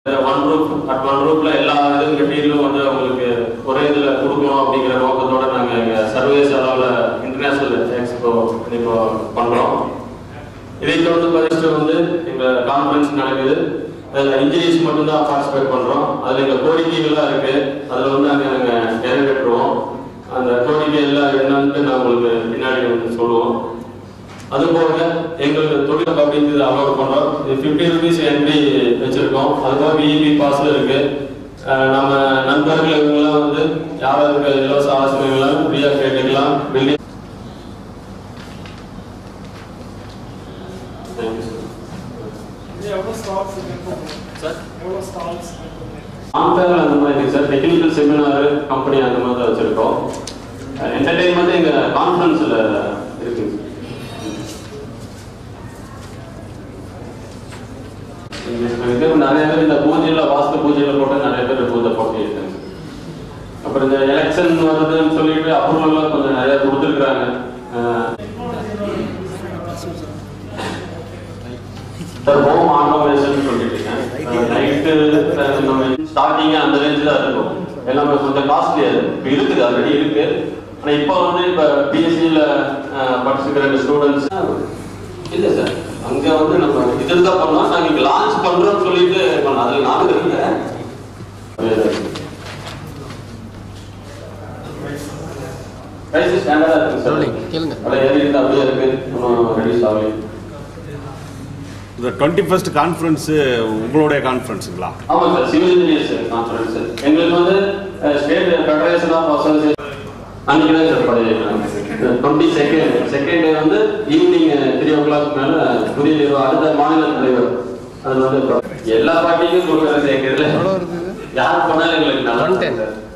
One roof at one ரூப்ல எல்லா இது மெட்டீரியலும் வந்து அவங்களுக்கு ஒரே இதுல கொடுக்கணும் அப்படிங்கிற நோக்கத்தோட நாங்க இங்க சர்வதேச அளவுல இன்டர்நேஷனல் எக்ஸ்போ இப்போ பண்றோம் இதை தொடர்ந்து பதினெட்டு வந்து எங்க கான்ஃபரன்ஸ் நடக்குது அதுல இன்ஜினியர்ஸ் மட்டும் தான் பார்ட்டிசிபேட் பண்றோம் அதுல எங்க கோரிக்கைகள்லாம் இருக்கு அதுல வந்து நாங்க நாங்க நிறைவேற்றுவோம் அந்த கோரிக்கை எல்லாம் என்னன்னு நான் உங்களுக்கு பின்னாடி வந்து சொல்லுவோம் அது போக எங்களுக்கு தொழில் அப்படிங்கிறது அலோட் பண்றோம் இது ஃபிஃப்டி ருபீஸ் என்ட்ரி வச்சிருக்கோம் அது போக விஇபி பாஸ்ல இருக்கு அஹ் நம்ம நண்பர்கள் இவங்கெல்லாம் வந்து யாராருக்கு இலவச ஆலோசனைகள்லாம் ஃப்ரீயா கேட்டுக்கலாம் வெளியே தேங்க்யூ சார் எவ்வளோ ஸ்டால்ஸ் இருக்கும் சார் எவ்வளோ ஸ்டால்ஸ் ஆம்பேர் அந்த மாதிரி இருக்கு சார் டெக்னிக்கல் செமினார் கம்பெனி அந்த மாதிரி தான் வச்சிருக்கோம் என்டர்டைன்மெண்ட் எங்க கான்ஃபரன்ஸ்ல இருக்குங்க இது நிறைய பேர் இந்த பூஜையில வாஸ்து பூஜையில போட்டு நிறைய பேர் பூஜை போட்டு இருக்காங்க அப்புறம் இந்த எலெக்ஷன் வருதுன்னு சொல்லிட்டு அப்ரூவல் கொஞ்சம் நிறைய கொடுத்துருக்காங்க சார் ஹோம் ஆட்டோமேஷன் சொல்லிட்டீங்க நைட்டு ஸ்டார்டிங் அந்த ரேஞ்ச் தான் இருக்கும் எல்லாமே கொஞ்சம் காஸ்ட்லி அது இப்போ இருக்குது ஆல்ரெடி இருக்கு ஆனா இப்போ வந்து இப்போ பிஎஸ்சியில் படிச்சுக்கிற ரெண்டு ஸ்டூடெண்ட்ஸ் இல்லை சார் அங்க வந்து நம்ம இதில் தான் பண்ணோம் நாங்கள் இங்கே லான்ச் பண்றோம்னு சொல்லிட்டு பண்ணோம் அதில் நானும் இருந்தேன் பிரைஸ் ஸ்டாண்டர்டாக இருக்கு சார் கேளுங்க. அதில் ஏறி இருந்து அப்படியே இருக்கு ஒன்றும் ரெடியூஸ் ஆகலை இந்த டுவெண்ட்டி ஃபர்ஸ்ட் கான்ஃபரன்ஸு உங்களுடைய கான்ஃபரன்ஸுங்களா ஆமா சார் சிவில் இன்ஜினியர்ஸ் கான்ஃபரன்ஸ் எங்களுக்கு வந்து ஸ்டேட் ஃபெடரேஷன் ஆஃப் அசோசியேஷன் அன்னைக்கு தான் சார் பழைய டுவெண்ட்டி செகண்ட் செகண்ட் டே வந்து ஈவினிங் த்ரீ ஓ கிளாக் மேல புதிய நிர்வாகம் அடுத்த மாநில தலைவர் அது வந்து எல்லா பார்ட்டிக்கும் கொடுக்குறது எங்க இதுல யார் பண்ணாலும் எங்களுக்கு நல்லா One ten. இருக்கும் சார்